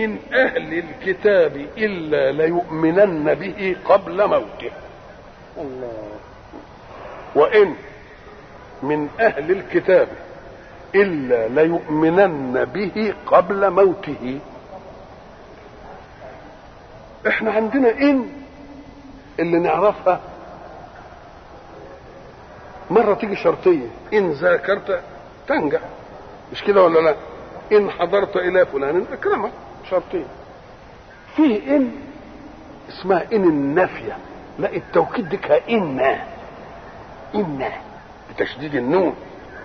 من أهل الكتاب إلا ليؤمنن به قبل موته الله وإن من أهل الكتاب إلا ليؤمنن به قبل موته احنا عندنا إن اللي نعرفها مرة تيجي شرطية إن ذاكرت تنجح مش كده ولا لا إن حضرت إلى فلان أكرمك شرطية فيه إن اسمها إن النافية لا التوكيد ديكها إن إن بتشديد النون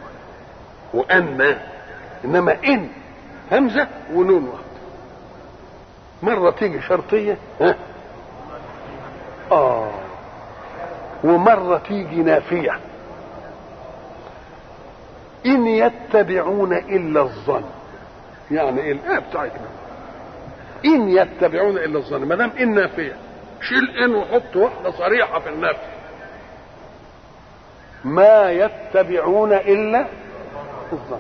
وأن إنما إن همزة ونون واحدة مرة تيجي شرطية ها آه ومرة تيجي نافية إن يتبعون إلا الظن يعني إيه الآية بتاعتنا إن يتبعون إلا الظن ما دام إن نافية شيل إن وحط واحدة صريحة في النفي ما يتبعون إلا الظن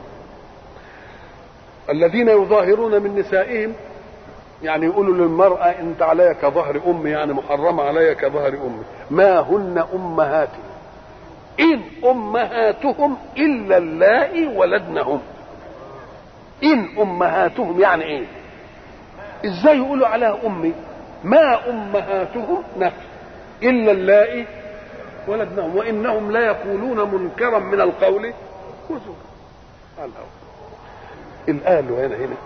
الذين يظاهرون من نسائهم يعني يقولوا للمرأة أنت علي كظهر أمي يعني محرمة علي كظهر أمي ما هن أمهاتهم إن أمهاتهم إلا اللائي ولدنهم إن أمهاتهم يعني إيه إزاي يقولوا عليها أمي ما أمهاتهم نفي إلا اللائي ولدنهم وإنهم لا يقولون منكرا من القول وزورا الآية اللي هنا هنا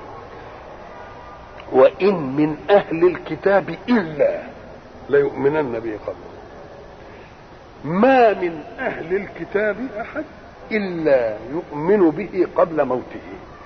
وإن من أهل الكتاب إلا ليؤمنن به قبل ما من أهل الكتاب أحد إلا يؤمن به قبل موته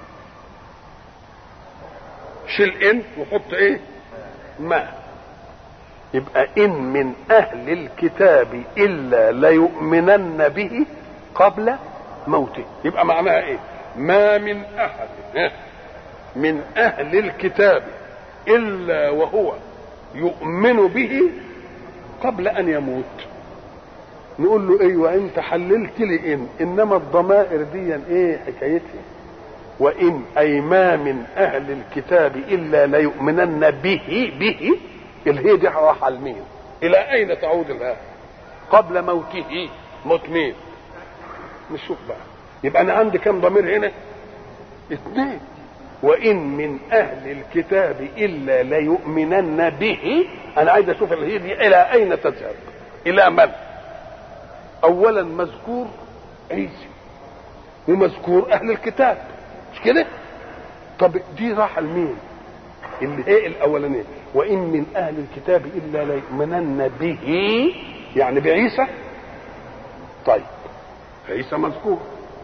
شيل إن وحط إيه ما يبقى إن من أهل الكتاب إلا ليؤمنن به قبل موته يبقى معناها إيه ما من أحد من أهل الكتاب إلا وهو يؤمن به قبل أن يموت نقول له ايوه انت حللت لي ان انما الضمائر دي ايه حكايتها وان اي ما من اهل الكتاب الا ليؤمنن به به الهي دي راح المين الى اين تعود الان قبل موته موت مين نشوف بقى يبقى انا عندي كم ضمير هنا اثنين وان من اهل الكتاب الا ليؤمنن به انا عايز اشوف الهي دي الى اين تذهب الى من اولا مذكور عيسى ومذكور اهل الكتاب مش كده طب دي راح لمين اللي هي الاولانيه وان من اهل الكتاب الا ليؤمنن به يعني بعيسى طيب عيسى مذكور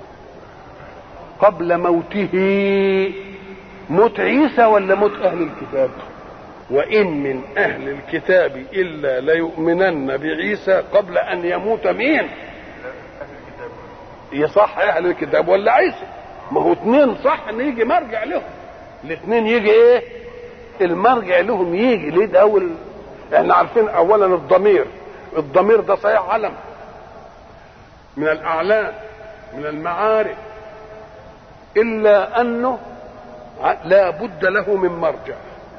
قبل موته موت عيسى ولا موت اهل الكتاب وإن من أهل الكتاب إلا ليؤمنن بعيسى قبل أن يموت مين؟ يصح أهل الكتاب ولا عيسى؟ ما هو اتنين صح إن يجي مرجع لهم. الاتنين يجي إيه؟ المرجع لهم يجي ليه ده أول إحنا عارفين أولا الضمير الضمير ده صحيح علم من الأعلام من المعارف إلا أنه لا بد له من مرجع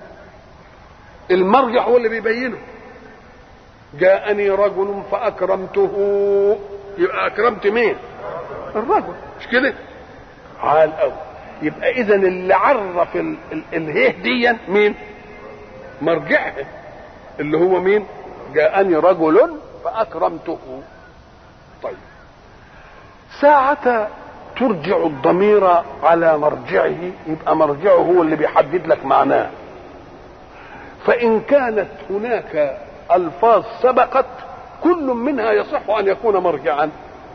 المرجع هو اللي بيبينه جاءني رجل فأكرمته يبقى أكرمت مين الرجل مش كده عال قوي يبقى إذا اللي عرف ال- ال- الهيه دي مين مرجعها اللي هو مين جاءني رجل فأكرمته طيب ساعة ترجع الضمير على مرجعه يبقى مرجعه هو اللي بيحدد لك معناه فإن كانت هناك ألفاظ سبقت كل منها يصح أن يكون مرجعا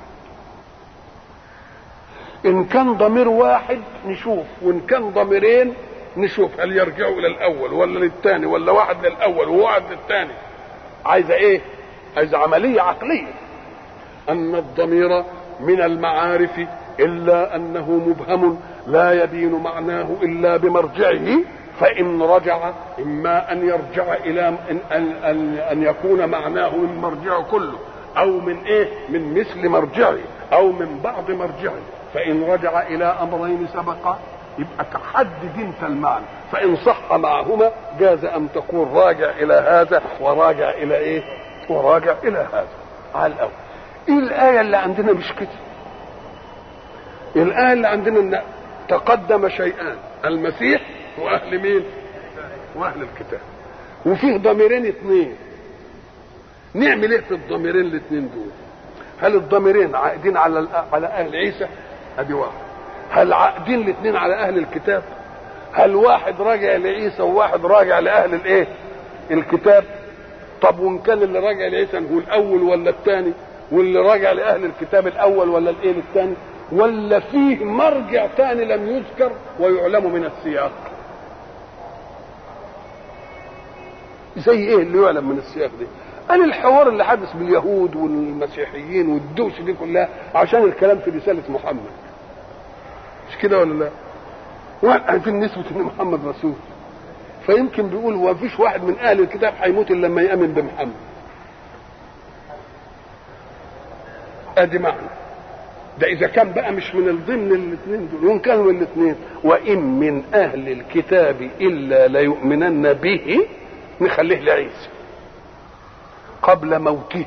إن كان ضمير واحد نشوف وإن كان ضميرين نشوف هل يرجعوا إلى الأول ولا للثاني ولا واحد للأول وواحد للثاني عايزة إيه؟ عايزة عملية عقلية أن الضمير من المعارف إلا أنه مبهم لا يبين معناه إلا بمرجعه فإن رجع إما أن يرجع إلى أن, أن, أن, أن يكون معناه من مرجعه كله أو من إيه من مثل مرجعه أو من بعض مرجعه فإن رجع إلى أمرين سبقا يبقى تحدد انت المعنى فان صح معهما جاز ان تقول راجع الى هذا وراجع الى ايه وراجع الى هذا على الاول ايه الايه اللي عندنا مش كده الايه اللي عندنا ان تقدم شيئان المسيح واهل مين واهل الكتاب وفيه ضميرين اثنين نعمل ايه في الضميرين الاثنين دول هل الضميرين عائدين على على اهل عيسى ادي واحد هل عائدين الاثنين على اهل الكتاب هل واحد راجع لعيسى وواحد راجع لاهل الايه الكتاب طب وان كان اللي راجع لعيسى هو الاول ولا الثاني واللي راجع لاهل الكتاب الاول ولا الايه الثاني ولا فيه مرجع ثاني لم يذكر ويعلم من السياق زي ايه اللي يعلم من السياق دي قال الحوار اللي حدث باليهود والمسيحيين والدوس دي كلها عشان الكلام في رسالة محمد مش كده ولا لا عارفين نسبة ان محمد رسول فيمكن بيقول هو فيش واحد من اهل الكتاب هيموت الا لما يامن بمحمد ادي معنى ده اذا كان بقى مش من ضمن الاثنين دول وان كانوا الاثنين وان من اهل الكتاب الا ليؤمنن به نخليه لعيسى قبل موته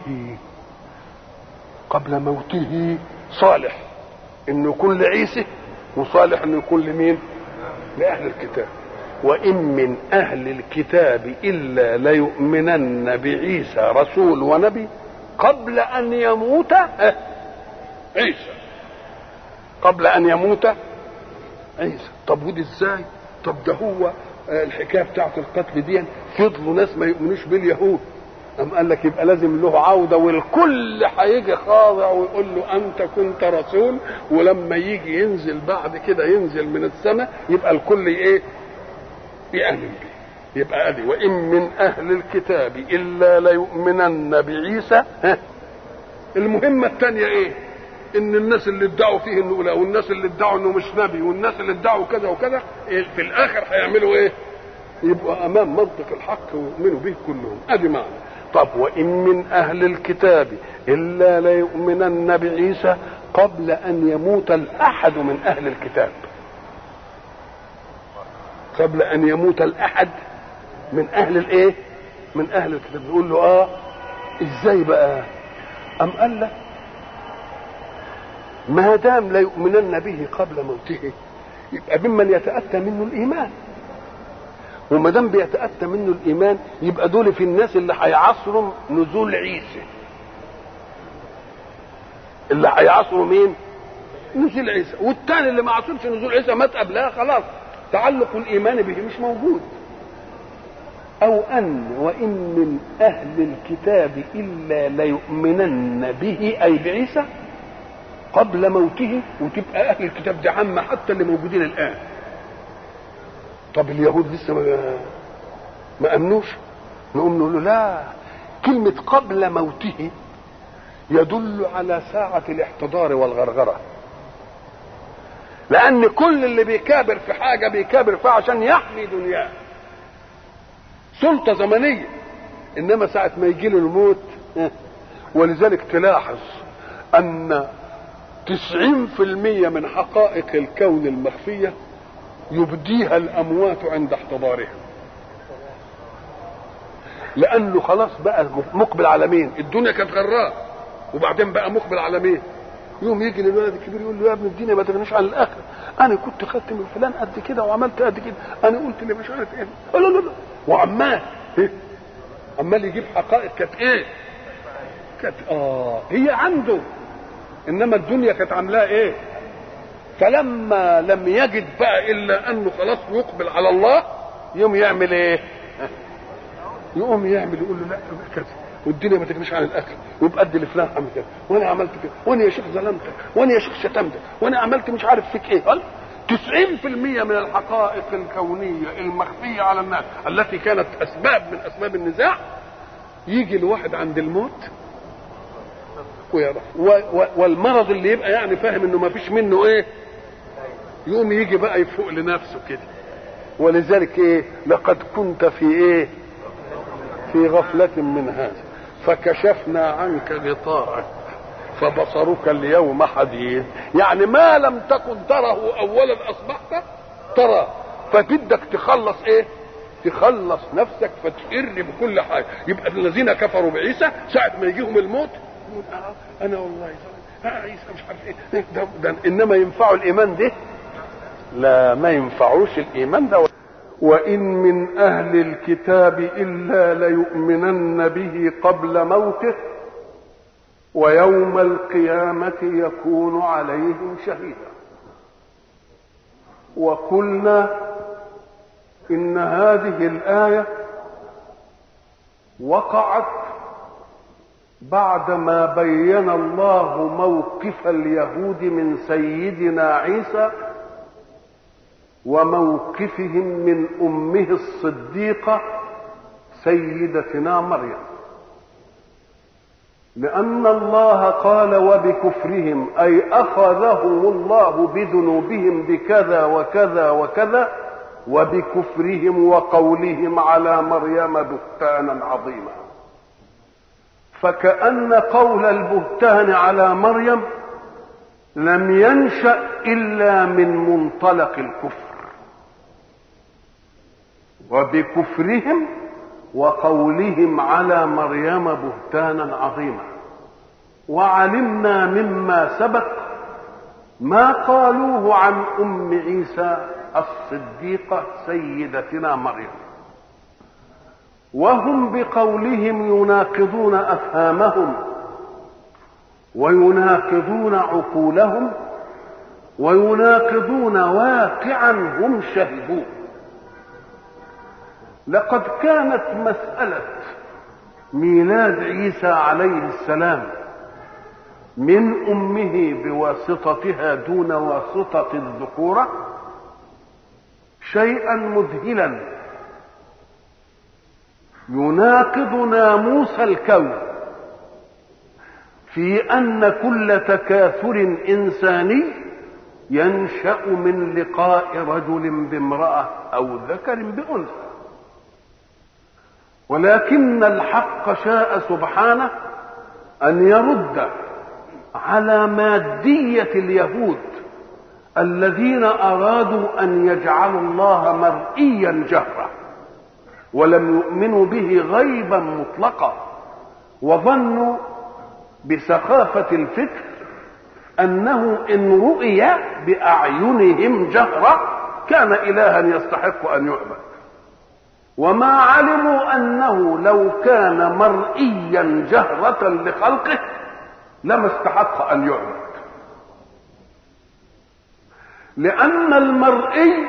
قبل موته صالح انه يكون لعيسى وصالح انه يكون لمين لاهل الكتاب وان من اهل الكتاب الا ليؤمنن بعيسى رسول ونبي قبل ان يموت عيسى قبل ان يموت عيسى طب ودي ازاي طب ده هو الحكايه بتاعت القتل دي فضلوا ناس ما يؤمنوش باليهود أم قال لك يبقى لازم له عودة والكل هيجي خاضع ويقول له أنت كنت رسول ولما يجي ينزل بعد كده ينزل من السماء يبقى الكل إيه؟ يأمن به يبقى أدي وإن من أهل الكتاب إلا ليؤمنن بعيسى ها المهمة الثانية إيه؟ إن الناس اللي ادعوا فيه إنه لا والناس اللي ادعوا إنه مش نبي والناس اللي ادعوا كذا وكذا إيه في الآخر هيعملوا إيه؟ يبقوا أمام منطق الحق ويؤمنوا به كلهم أدي معنى طب وإن من أهل الكتاب إلا ليؤمنن بعيسى قبل أن يموت الأحد من أهل الكتاب قبل أن يموت الأحد من أهل الإيه؟ من أهل الكتاب يقول له آه إزاي بقى؟ أم قال لك ما دام لا يؤمنن به قبل موته يبقى ممن يتأتى منه الإيمان وما دام بيتاتى منه الايمان يبقى دول في الناس اللي هيعصروا نزول عيسى اللي هيعصروا مين نزول عيسى والتاني اللي ما عصرش نزول عيسى مات قبلها خلاص تعلق الايمان به مش موجود او ان وان من اهل الكتاب الا ليؤمنن به اي بعيسى قبل موته وتبقى اهل الكتاب دي عامه حتى اللي موجودين الان طب اليهود لسه ما ما امنوش نقوم نقول له لا كلمة قبل موته يدل على ساعة الاحتضار والغرغرة لأن كل اللي بيكابر في حاجة بيكابر فيها عشان يحمي دنياه سلطة زمنية إنما ساعة ما يجي له الموت ولذلك تلاحظ أن تسعين في المية من حقائق الكون المخفية يبديها الاموات عند احتضارها لانه خلاص بقى مقبل على مين الدنيا كانت غراء وبعدين بقى مقبل على مين يوم يجي للولد الكبير يقول له يا ابن الدنيا ما تغنيش عن الاخر انا كنت خدت من فلان قد كده وعملت قد كده انا قلت لي مش عارف ايه لا لا لا وعمال إيه؟ عمال يجيب حقائق كانت ايه كانت اه هي عنده انما الدنيا كانت عاملاه ايه فلما لم يجد بقى الا انه خلاص يقبل على الله يوم يعمل ايه يقوم يعمل يقول له لا كذا والدنيا ما تغنيش عن الاكل ويبقى ادي لفلان عمل كده وانا عملت كده وانا يا شيخ ظلمتك وانا يا شيخ شتمتك وانا عملت مش عارف فيك ايه قال 90% من الحقائق الكونية المخفية على الناس التي كانت أسباب من أسباب النزاع يجي الواحد عند الموت ويعرف والمرض اللي يبقى يعني فاهم انه ما فيش منه ايه يقوم يجي بقى يفوق لنفسه كده ولذلك ايه لقد كنت في ايه في غفلة من هذا فكشفنا عنك غطاءك فبصرك اليوم حديد يعني ما لم تكن تره اولا اصبحت ترى فبدك تخلص ايه تخلص نفسك فتقر بكل حاجه يبقى الذين كفروا بعيسى ساعه ما يجيهم الموت يقول آه انا والله آه عيسى مش عارف ايه ده, ده انما ينفعوا الايمان ده لا ما ينفعوش الايمان ده وان من اهل الكتاب الا ليؤمنن به قبل موته ويوم القيامه يكون عليهم شهيدا وقلنا ان هذه الايه وقعت بعدما بين الله موقف اليهود من سيدنا عيسى وموقفهم من امه الصديقه سيدتنا مريم لان الله قال وبكفرهم اي اخذهم الله بذنوبهم بكذا وكذا وكذا وبكفرهم وقولهم على مريم بهتانا عظيما فكأن قول البهتان على مريم لم ينشأ إلا من منطلق الكفر وبكفرهم وقولهم على مريم بهتانا عظيما وعلمنا مما سبق ما قالوه عن ام عيسى الصديقه سيدتنا مريم وهم بقولهم يناقضون افهامهم ويناقضون عقولهم ويناقضون واقعا هم شهدوه لقد كانت مساله ميلاد عيسى عليه السلام من امه بواسطتها دون واسطه الذكوره شيئا مذهلا يناقض ناموس الكون في ان كل تكاثر انساني ينشا من لقاء رجل بامراه او ذكر بانثى ولكن الحق شاء سبحانه ان يرد على ماديه اليهود الذين ارادوا ان يجعلوا الله مرئيا جهرا ولم يؤمنوا به غيبا مطلقا وظنوا بسخافه الفكر انه ان رؤي باعينهم جهرا كان الها يستحق ان يعبد وما علموا انه لو كان مرئيا جهره لخلقه لما استحق ان يعبد لان المرئي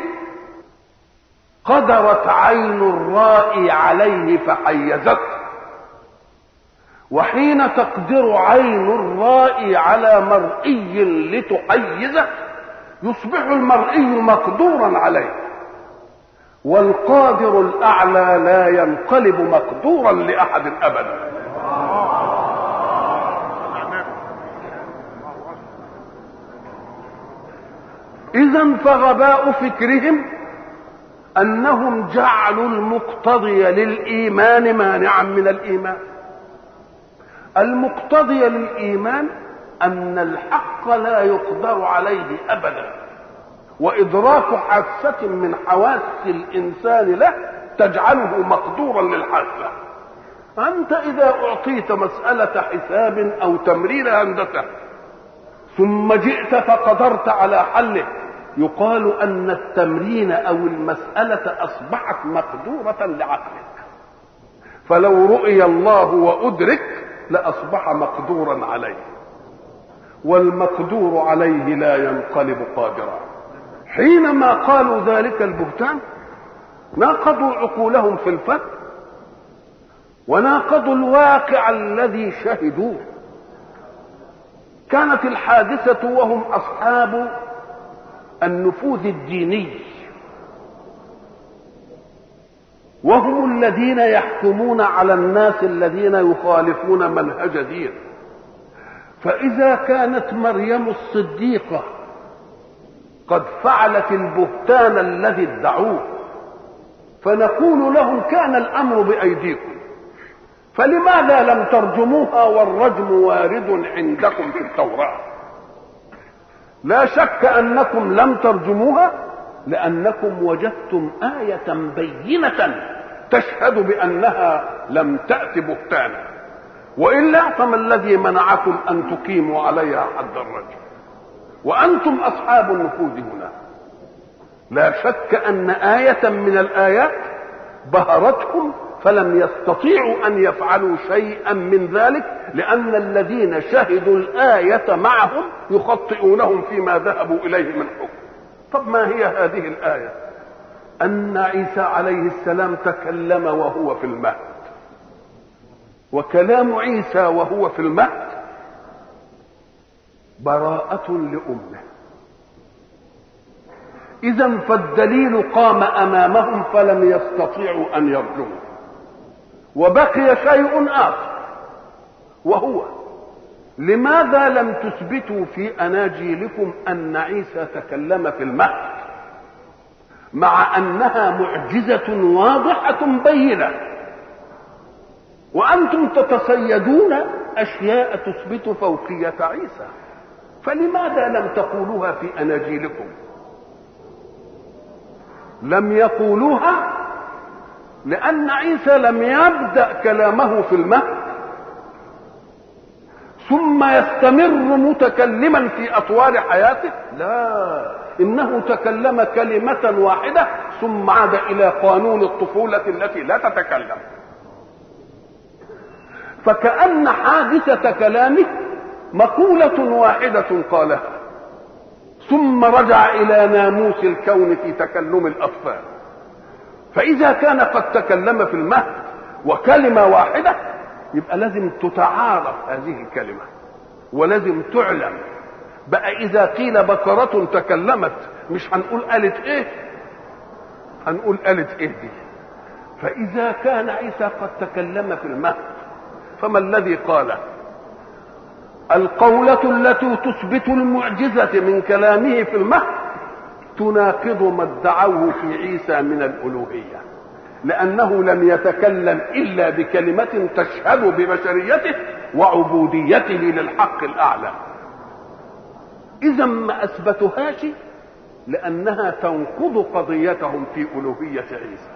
قدرت عين الرائي عليه فحيزته وحين تقدر عين الرائي على مرئي لتحيزه يصبح المرئي مقدورا عليه والقادر الاعلى لا ينقلب مقدورا لاحد ابدا اذا فغباء فكرهم انهم جعلوا المقتضي للايمان مانعا من الايمان المقتضي للايمان ان الحق لا يقدر عليه ابدا وادراك حاسه من حواس الانسان له تجعله مقدورا للحاسه انت اذا اعطيت مساله حساب او تمرير هندسه ثم جئت فقدرت على حله يقال ان التمرين او المساله اصبحت مقدوره لعقلك فلو رؤي الله وادرك لاصبح مقدورا عليه والمقدور عليه لا ينقلب قادرا حينما قالوا ذلك البهتان ناقضوا عقولهم في الفهم وناقضوا الواقع الذي شهدوه كانت الحادثه وهم اصحاب النفوذ الديني وهم الذين يحكمون على الناس الذين يخالفون منهج دين فاذا كانت مريم الصديقه قد فعلت البهتان الذي ادعوه فنقول لهم كان الامر بايديكم فلماذا لم ترجموها والرجم وارد عندكم في التوراه لا شك انكم لم ترجموها لأنكم وجدتم آية بينة تشهد بأنها لم تأت بهتانا وإلا فما الذي منعكم أن تقيموا عليها حد الرجل وأنتم أصحاب النفوذ هنا لا شك أن آية من الآيات بهرتهم فلم يستطيعوا أن يفعلوا شيئا من ذلك لأن الذين شهدوا الآية معهم يخطئونهم فيما ذهبوا إليه من حكم طب ما هي هذه الآية أن عيسى عليه السلام تكلم وهو في المهد وكلام عيسى وهو في المهد براءة لأمه إذا فالدليل قام أمامهم فلم يستطيعوا أن يرجوه وبقي شيء آخر وهو لماذا لم تثبتوا في أناجيلكم أن عيسى تكلم في المهد مع أنها معجزة واضحة بينة وأنتم تتصيدون أشياء تثبت فوقية عيسى فلماذا لم تقولوها في أناجيلكم لم يقولوها لأن عيسى لم يبدأ كلامه في المهد ثم يستمر متكلما في أطوال حياته لا إنه تكلم كلمة واحدة ثم عاد إلى قانون الطفولة التي لا تتكلم فكأن حادثة كلامه مقولة واحدة قالها ثم رجع إلى ناموس الكون في تكلم الأطفال فإذا كان قد تكلم في المهد وكلمة واحدة يبقى لازم تتعارف هذه الكلمة ولازم تعلم بقى إذا قيل بقرة تكلمت مش هنقول قالت إيه هنقول قالت إيه دي فإذا كان عيسى قد تكلم في المهد فما الذي قاله القولة التي تثبت المعجزة من كلامه في المهد تناقض ما ادعوه في عيسى من الألوهية لأنه لم يتكلم إلا بكلمة تشهد ببشريته وعبوديته للحق الأعلى إذا ما أثبتهاش لأنها تنقض قضيتهم في ألوهية عيسى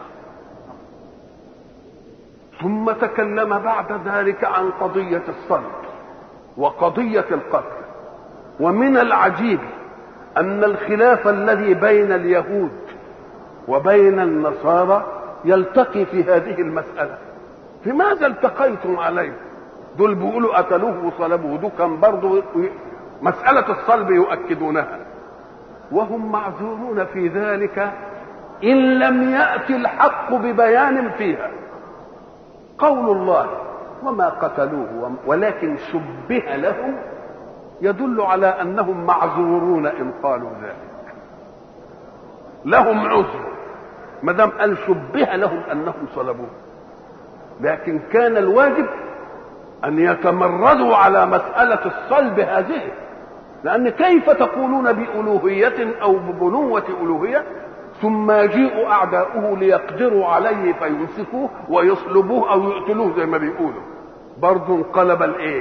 ثم تكلم بعد ذلك عن قضية الصلب وقضية القتل ومن العجيب أن الخلاف الذي بين اليهود وبين النصارى يلتقي في هذه المسألة لماذا التقيتم عليه دول بيقولوا قتلوه وصلبوه دول كان برضه مسألة الصلب يؤكدونها وهم معذورون في ذلك إن لم يأتي الحق ببيان فيها قول الله وما قتلوه ولكن شبه لهم يدل على انهم معذورون ان قالوا ذلك لهم عذر ما دام قال شبه لهم انهم صلبوه لكن كان الواجب ان يتمردوا على مساله الصلب هذه لان كيف تقولون بالوهيه او ببنوه الوهيه ثم يجيء اعداؤه ليقدروا عليه فيمسكوه ويصلبوه او يقتلوه زي ما بيقولوا برضه انقلب الايه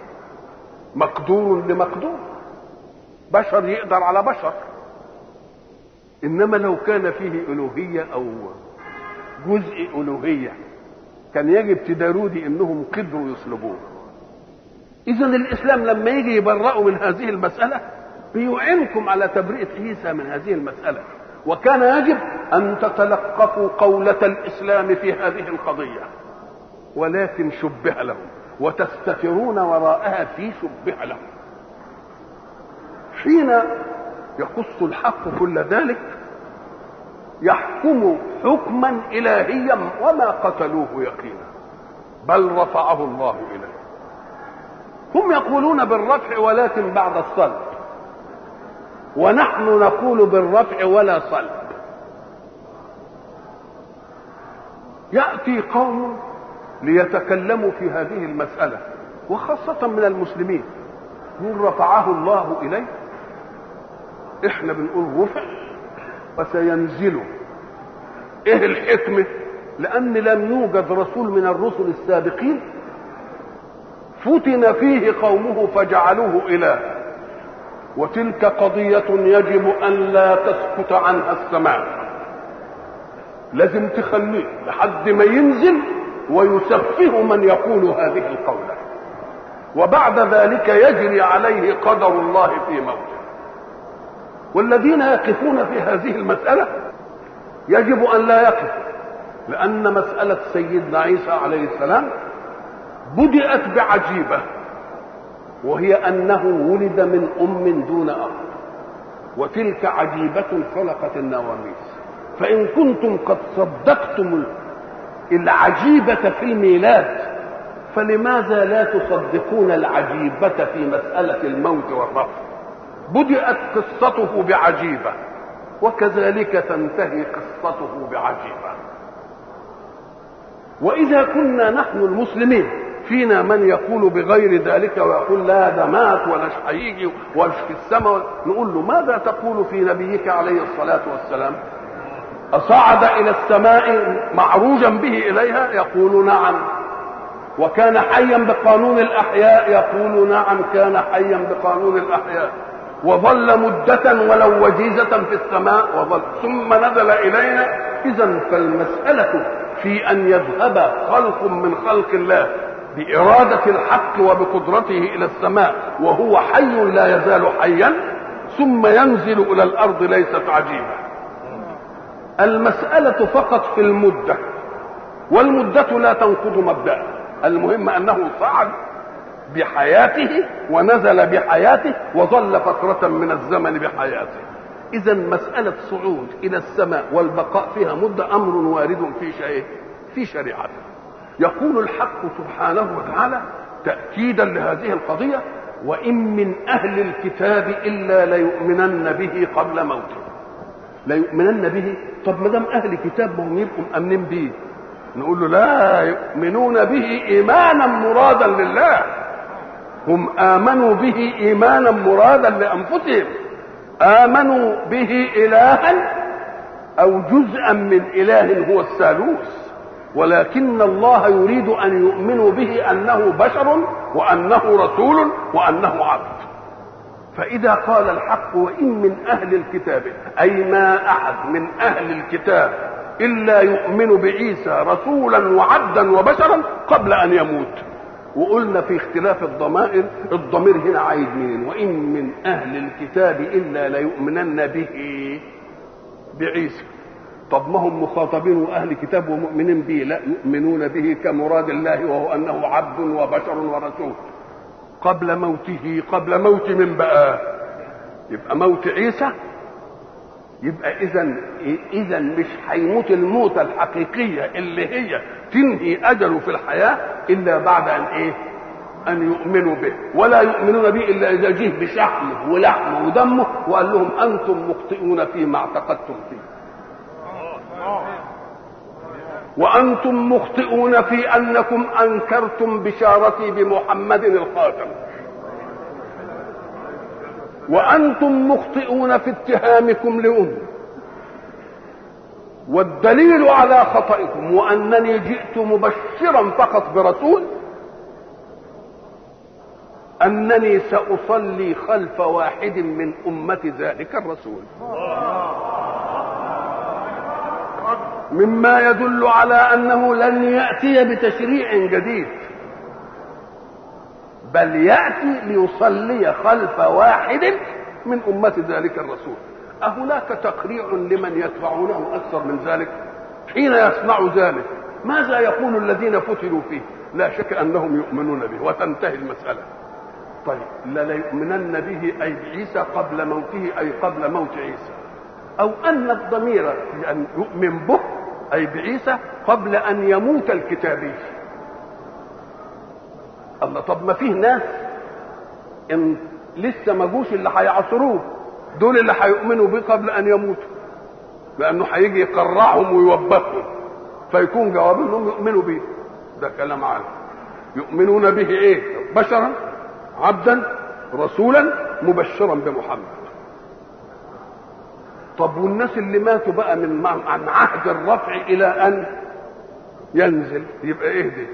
مقدور لمقدور بشر يقدر على بشر انما لو كان فيه الوهيه او جزء الوهيه كان يجب تدارودي انهم قدروا يصلبوه اذا الاسلام لما يجي يبرأوا من هذه المساله بيعينكم على تبرئه عيسى من هذه المساله وكان يجب ان تتلقفوا قوله الاسلام في هذه القضيه ولكن شبه لهم وتستترون وراءها في شبه لهم حين يقص الحق كل ذلك يحكم حكما الهيا وما قتلوه يقينا بل رفعه الله اليه هم يقولون بالرفع ولكن بعد الصلب ونحن نقول بالرفع ولا صلب ياتي قوم ليتكلموا في هذه المساله وخاصه من المسلمين يقول رفعه الله اليه احنا بنقول رفع وسينزل ايه الحكمه لان لم يوجد رسول من الرسل السابقين فتن فيه قومه فجعلوه اله وتلك قضية يجب أن لا تسقط عنها السماء لازم تخليه لحد ما ينزل ويسفه من يقول هذه القولة وبعد ذلك يجري عليه قدر الله في موته والذين يقفون في هذه المسألة يجب أن لا يقفوا لأن مسألة سيدنا عيسى عليه السلام بدأت بعجيبة وهي أنه ولد من أم دون أب وتلك عجيبة خلقت النواميس فإن كنتم قد صدقتم العجيبة في الميلاد فلماذا لا تصدقون العجيبة في مسألة الموت والرفع بدأت قصته بعجيبة وكذلك تنتهي قصته بعجيبة وإذا كنا نحن المسلمين فينا من يقول بغير ذلك ويقول لا ده مات ولا هيجي ولا في السماء نقول له ماذا تقول في نبيك عليه الصلاة والسلام أصعد إلى السماء معروجا به إليها يقول نعم وكان حيا بقانون الأحياء يقول نعم كان حيا بقانون الأحياء وظل مدة ولو وجيزة في السماء وظل ثم نزل إلينا إذا فالمسألة في أن يذهب خلق من خلق الله بإرادة الحق وبقدرته إلى السماء وهو حي لا يزال حيا ثم ينزل إلى الأرض ليست عجيبة المسألة فقط في المدة والمدة لا تنقض مبدأ المهم أنه صعد بحياته ونزل بحياته وظل فترة من الزمن بحياته إذا مسألة صعود إلى السماء والبقاء فيها مدة أمر وارد في شيء في شريعته يقول الحق سبحانه وتعالى تأكيدا لهذه القضية وإن من أهل الكتاب إلا ليؤمنن به قبل موته ليؤمنن به طب ما دام أهل كتاب ما هم يبقوا مأمنين به نقول له لا يؤمنون به إيمانا مرادا لله هم آمنوا به إيمانا مرادا لأنفسهم آمنوا به إلها أو جزءا من إله هو الثالوث ولكن الله يريد أن يؤمنوا به أنه بشر وأنه رسول وأنه عبد فإذا قال الحق وإن من أهل الكتاب أي ما أحد من أهل الكتاب إلا يؤمن بعيسى رسولا وعبدا وبشرا قبل أن يموت وقلنا في اختلاف الضمائر الضمير هنا عايد منين وإن من أهل الكتاب إلا ليؤمنن به بعيسى طب ما هم مخاطبين واهل كتاب ومؤمنين به لا يؤمنون به كمراد الله وهو انه عبد وبشر ورسول قبل موته قبل موت من بقى يبقى موت عيسى يبقى اذا اذا مش هيموت الموتة الحقيقية اللي هي تنهي اجله في الحياة الا بعد ان ايه ان يؤمنوا به ولا يؤمنون به الا اذا جه بشحمه ولحمه ودمه وقال لهم انتم مخطئون فيما اعتقدتم فيه وانتم مخطئون في انكم انكرتم بشارتي بمحمد الخاتم وانتم مخطئون في اتهامكم لامه والدليل على خطئكم وانني جئت مبشرا فقط برسول انني ساصلي خلف واحد من امه ذلك الرسول مما يدل على انه لن ياتي بتشريع جديد بل ياتي ليصلي خلف واحد من امه ذلك الرسول اهناك تقريع لمن يتبعونه اكثر من ذلك حين يصنع ذلك ماذا يقول الذين فتنوا فيه لا شك انهم يؤمنون به وتنتهي المساله طيب لا ليؤمنن به اي بعيسى قبل موته اي قبل موت عيسى او ان الضمير يعني يؤمن به اي بعيسى قبل ان يموت الكتابي الله طب ما فيه ناس ان لسه ما جوش اللي هيعصروه دول اللي هيؤمنوا به قبل ان يموتوا لانه هيجي يقرعهم ويوبخهم فيكون جواب انهم يؤمنوا به ده كلام عام يؤمنون به ايه بشرا عبدا رسولا مبشرا بمحمد طب والناس اللي ماتوا بقى من عن عهد الرفع الى ان ينزل يبقى ايه دي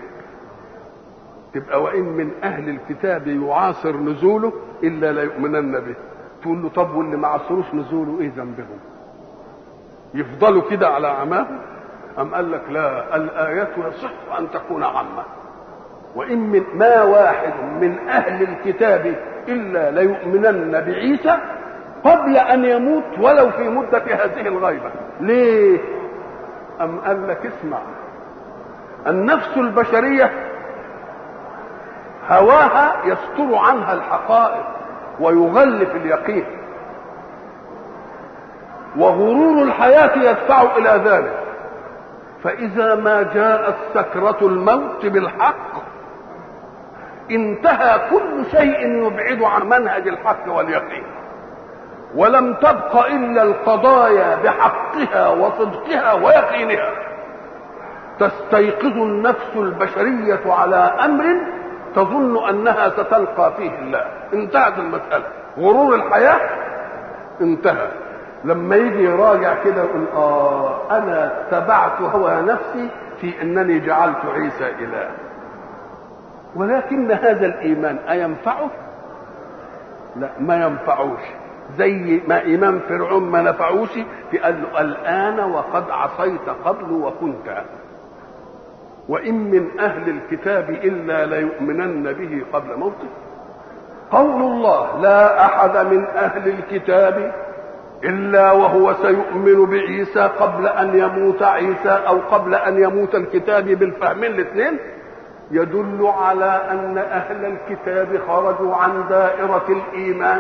تبقى وان من اهل الكتاب يعاصر نزوله الا ليؤمنن به تقول له طب واللي ما عصروش نزوله ايه ذنبهم يفضلوا كده على عماهم أم قال لك لا الآيات يصح أن تكون عامة وإن من ما واحد من أهل الكتاب إلا ليؤمنن بعيسى قبل أن يموت ولو في مدة هذه الغيبة ليه أم قال لك اسمع النفس البشرية هواها يستر عنها الحقائق ويغلف اليقين وغرور الحياة يدفع إلى ذلك فإذا ما جاءت سكرة الموت بالحق انتهى كل شيء يبعد عن منهج الحق واليقين ولم تبق إلا القضايا بحقها وصدقها ويقينها تستيقظ النفس البشرية على أمر تظن أنها ستلقى فيه الله انتهت المسألة غرور الحياة انتهى لما يجي يراجع كده يقول اه انا اتبعت هوى نفسي في انني جعلت عيسى اله ولكن هذا الايمان اينفعه لا ما ينفعوش زي ما ايمان فرعون ما نفعوش في قال له الان وقد عصيت قبل وكنت وان من اهل الكتاب الا ليؤمنن به قبل موته قول الله لا احد من اهل الكتاب إلا وهو سيؤمن بعيسى قبل أن يموت عيسى أو قبل أن يموت الكتاب بالفهمين الاثنين يدل على أن أهل الكتاب خرجوا عن دائرة الإيمان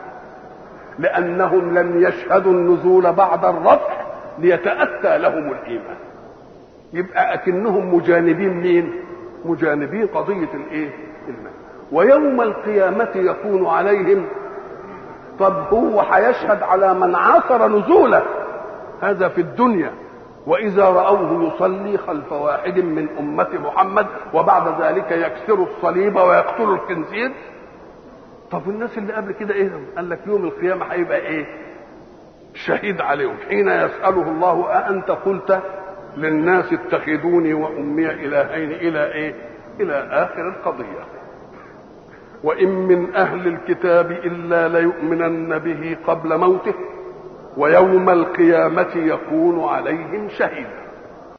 لأنهم لم يشهدوا النزول بعد الرفع ليتأتى لهم الإيمان يبقى أكنهم مجانبين مين؟ مجانبين قضية الإيه؟ الإيمان ويوم القيامة يكون عليهم طب هو هيشهد على من عاصر نزوله هذا في الدنيا واذا راوه يصلي خلف واحد من امه محمد وبعد ذلك يكسر الصليب ويقتل الخنزير طب الناس اللي قبل كده ايه قال لك يوم القيامه هيبقى ايه شهيد عليهم حين يساله الله أأنت قلت للناس اتخذوني وامي الهين الى ايه الى اخر القضيه وإن من أهل الكتاب إلا ليؤمنن به قبل موته ويوم القيامة يكون عليهم شهيدا